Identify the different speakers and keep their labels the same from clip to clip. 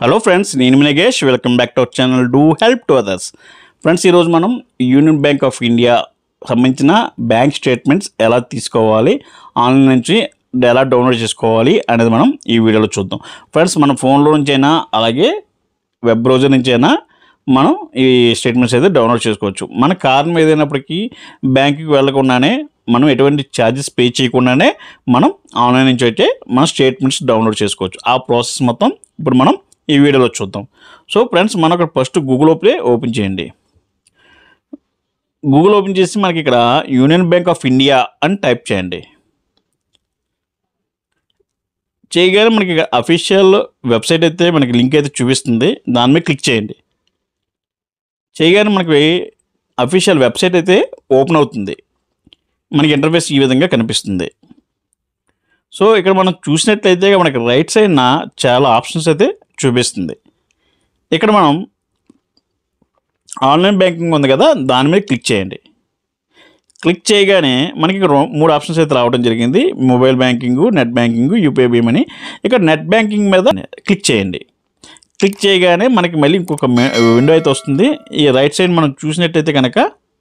Speaker 1: hello friends నేను మీ Nagesh welcome back to our channel do help to others friends ఈరోజు మనం యూనియన్ బ్యాంక్ ఆఫ్ ఇండియా సంబంధించిన bank statements ఎలా తీసుకోవాలి ఆన్లైన్ నుంచి ఎలా డౌన్లోడ్ చేసుకోవాలి అనేది మనం ఈ వీడియోలో చూద్దాం ఫ్రెండ్స్ మన ఫోన్లో నుంచి అయినా అలాగే వెబ్ బ్రౌజర్ నుంచి అయినా మనం ఈ స్టేట్మెంట్స్ అయితే డౌన్లోడ్ చేసుకోవచ్చు మన కారణం ఏదైనప్పటికీ బ్యాంకుకి వెళ్ళకుండానే మనం ఎటువంటి ఛార్జెస్ పే చేయకుండానే మనం ఆన్లైన్ నుంచి అయితే మన స్టేట్మెంట్స్ డౌన్లోడ్ చేసుకోవచ్చు ఆ ప్రాసెస్ మొత్తం ఇప్పుడు మనం ఈ వీడియోలో చూద్దాం సో ఫ్రెండ్స్ మనకు ఫస్ట్ గూగుల్ ఓపెన్ ఓపెన్ చేయండి గూగుల్ ఓపెన్ చేసి మనకి ఇక్కడ యూనియన్ బ్యాంక్ ఆఫ్ ఇండియా అని టైప్ చేయండి చేయగానే మనకి అఫీషియల్ వెబ్సైట్ అయితే మనకి లింక్ అయితే చూపిస్తుంది దాని మీద క్లిక్ చేయండి చేయగానే మనకి అఫీషియల్ వెబ్సైట్ అయితే ఓపెన్ అవుతుంది మనకి ఇంటర్ఫేస్ ఈ విధంగా కనిపిస్తుంది సో ఇక్కడ మనం చూసినట్లయితే మనకి రైట్ సైడ్న చాలా ఆప్షన్స్ అయితే చూపిస్తుంది ఇక్కడ మనం ఆన్లైన్ బ్యాంకింగ్ ఉంది కదా దాని మీద క్లిక్ చేయండి క్లిక్ చేయగానే మనకి ఇక్కడ రో- మూడు ఆప్షన్స్ అయితే రావడం జరిగింది mobile banking net banking UPI భీమ్ అని ఇక్కడ నెట్ బ్యాంకింగ్ మీద క్లిక్ చేయండి క్లిక్ చేయగానే మనకి మళ్ళీ ఇంకొక విండో అయితే వస్తుంది ఈ రైట్ సైడ్ మనం చూసినట్టయితే కనుక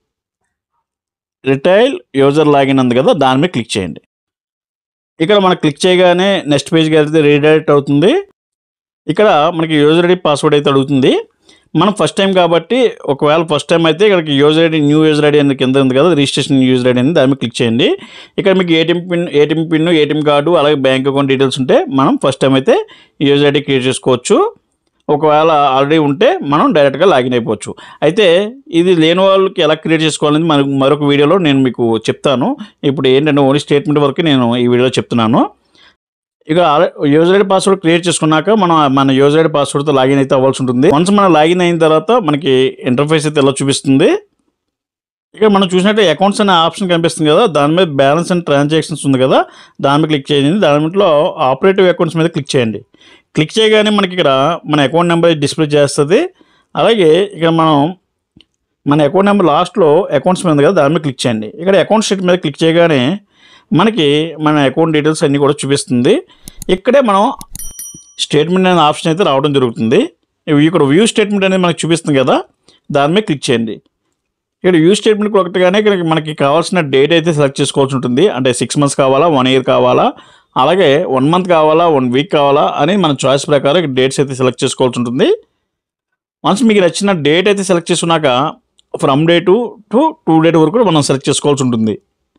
Speaker 1: రిటైల్ యూజర్ లాగిన్ ఉంది కదా దాని మీద క్లిక్ చేయండి ఇక్కడ మనం క్లిక్ చేయగానే నెక్స్ట్ పేజ్కి వెళ్తే రీడైరెక్ట్ అవుతుంది ఇక్కడ మనకి యూజర్ ఐడి పాస్వర్డ్ అయితే అడుగుతుంది మనం ఫస్ట్ టైం కాబట్టి ఒకవేళ ఫస్ట్ టైం అయితే ఇక్కడికి user ID new user ID అనేది కింద ఉంది కదా రిజిస్ట్రేషన్ యూజర్ ఐడి అనేది దాని మీద క్లిక్ చేయండి ఇక్కడ మీకు ATM pin ATM pin ATM card అలాగే బ్యాంక్ అకౌంట్ డీటెయిల్స్ ఉంటే మనం ఫస్ట్ టైం అయితే యూజర్ ఐడి క్రియేట్ చేసుకోవచ్చు ఒకవేళ ఆల్రెడీ ఉంటే మనం డైరెక్ట్గా లాగిన్ అయిపోవచ్చు అయితే ఇది లేని వాళ్ళకి ఎలా క్రియేట్ చేసుకోవాలని మన మరొక వీడియోలో నేను మీకు చెప్తాను ఇప్పుడు ఏంటంటే ఓన్లీ స్టేట్మెంట్ వరకు నేను ఈ వీడియోలో చెప్తున్నాను ఇక యూజర్ ఐడి పాస్వర్డ్ క్రియేట్ చేసుకున్నాక మనం మన యూజర్ ఐడి పాస్వర్డ్తో లాగిన్ అయితే అవ్వాల్సి ఉంటుంది వన్స్ మనం లాగిన్ అయిన తర్వాత మనకి ఇంటర్ఫేస్ అయితే ఎలా చూపిస్తుంది ఇక మనం చూసినట్టు అకౌంట్స్ అనే ఆప్షన్ కనిపిస్తుంది కదా దాని మీద బ్యాలెన్స్ అండ్ ట్రాన్సాక్షన్స్ ఉంది కదా దాని మీద క్లిక్ చేయండి దాంట్లో ఆపరేటివ్ అకౌంట్స్ మీద క్లిక్ చేయండి క్లిక్ చేయగానే మనకి ఇక్కడ మన అకౌంట్ నెంబర్ డిస్ప్లే చేస్తుంది అలాగే ఇక్కడ మనం మన అకౌంట్ నెంబర్ లాస్ట్లో అకౌంట్స్ మీద ఉంది కదా దాని మీద క్లిక్ చేయండి ఇక్కడ అకౌంట్ స్టేట్ మీద క్లిక్ చేయగానే మనకి మన అకౌంట్ డీటెయిల్స్ అన్నీ కూడా చూపిస్తుంది ఇక్కడే మనం స్టేట్మెంట్ అనే ఆప్షన్ అయితే రావడం జరుగుతుంది ఇవి ఇక్కడ వ్యూ స్టేట్మెంట్ అనేది మనకి చూపిస్తుంది కదా దాని మీద క్లిక్ చేయండి ఇక్కడ వ్యూ స్టేట్మెంట్ ఒకటిగానే ఇక్కడ మనకి కావాల్సిన డేట్ అయితే సెలెక్ట్ చేసుకోవాల్సి ఉంటుంది అంటే సిక్స్ మంత్స్ కావాలా వన్ ఇయర్ కావాలా అలాగే వన్ మంత్ కావాలా వన్ వీక్ కావాలా అని మన చాయిస్ ప్రకారం ఇక్కడ డేట్స్ అయితే సెలెక్ట్ చేసుకోవాల్సి ఉంటుంది వన్స్ మీకు నచ్చిన డేట్ అయితే సెలెక్ట్ చేసుకున్నాక from day to to to date వరకు కూడా మనం సెలెక్ట్ చేసుకోవాల్సి ఉంటుంది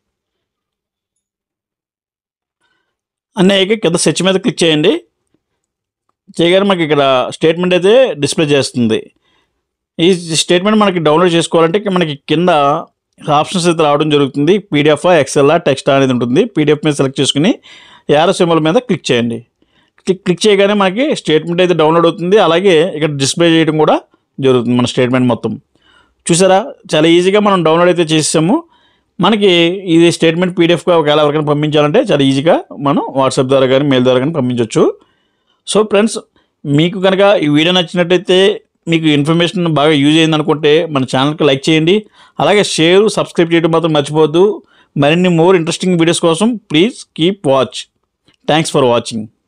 Speaker 1: అన్నయ్యకి కింద సెర్చ్ మీద క్లిక్ చేయండి చేయగానే మనకి ఇక్కడ స్టేట్మెంట్ అయితే డిస్ప్లే చేస్తుంది ఈ స్టేట్మెంట్ మనకి డౌన్లోడ్ చేసుకోవాలంటే ఇక మనకి కింద ఆప్షన్స్ అయితే రావడం జరుగుతుంది పీడిఎఫ్ ఎక్సెల్ టెక్స్ట్ అనేది ఉంటుంది పీడిఎఫ్ మీద సెలెక్ట్ చేసుకుని యారో సింబల్ మీద క్లిక్ చేయండి క్లిక్ క్లిక్ చేయగానే మనకి స్టేట్మెంట్ అయితే డౌన్లోడ్ అవుతుంది అలాగే ఇక్కడ డిస్ప్లే చేయడం కూడా జరుగుతుంది మన స్టేట్మెంట్ మొత్తం చూసారా చాలా ఈజీగా మనం డౌన్లోడ్ అయితే చేసాము మనకి ఇది స్టేట్మెంట్ పీడిఎఫ్గా ఒకవేళ ఎవరికైనా పంపించాలంటే చాలా ఈజీగా మనం వాట్సాప్ ద్వారా కానీ మెయిల్ ద్వారా కానీ పంపించవచ్చు సో ఫ్రెండ్స్ మీకు కనుక ఈ వీడియో నచ్చినట్టయితే మీకు ఇన్ఫర్మేషన్ బాగా యూజ్ అయింది అనుకుంటే మన ఛానల్కి లైక్ చేయండి అలాగే షేర్ సబ్స్క్రైబ్ చేయడం మాత్రం మర్చిపోవద్దు మరిన్ని మోర్ ఇంట్రెస్టింగ్ వీడియోస్ కోసం please keep watch thanks for watching